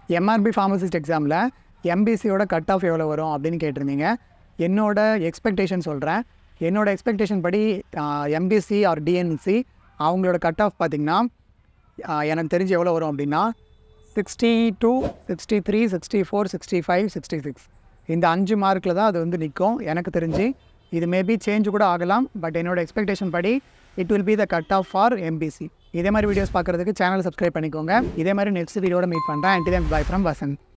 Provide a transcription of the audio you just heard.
MRP pharmacist எக்ஸாமில் எம்பிசியோட cut off எவ்வளோ வரும் அப்படின்னு கேட்டிருந்தீங்க என்னோட எக்ஸ்பெக்டேஷன் சொல்கிறேன் என்னோட எக்ஸ்பெக்டேஷன் படி எம்பிசி ஆர் டிஎன்சி அவங்களோட கட் ஆஃப் பார்த்திங்கன்னா ஆஹ் எனக்கு தெரிஞ்சு எவ்வளோ வரும் அப்படின்னா sixty two sixty three sixty four sixty five sixty six இந்த அஞ்சு மார்க்கில் தான் அது வந்து நிற்கும் எனக்கு தெரிஞ்சு இது மேபி சேஞ்ச் கூட ஆகலாம் பட் என்னோட எக்ஸ்பெக்டேஷன் படி it will be the cut off for M B C இதே மாதிரி வீடியோஸ் பார்க்குறதுக்கு சேனல் சப்ஸ்கிரைப் பண்ணிக்கோங்க இதே மாதிரி நெக்ஸ்ட் வீடியோட மீட் பண்ணுறேன் and then bye from Vasanth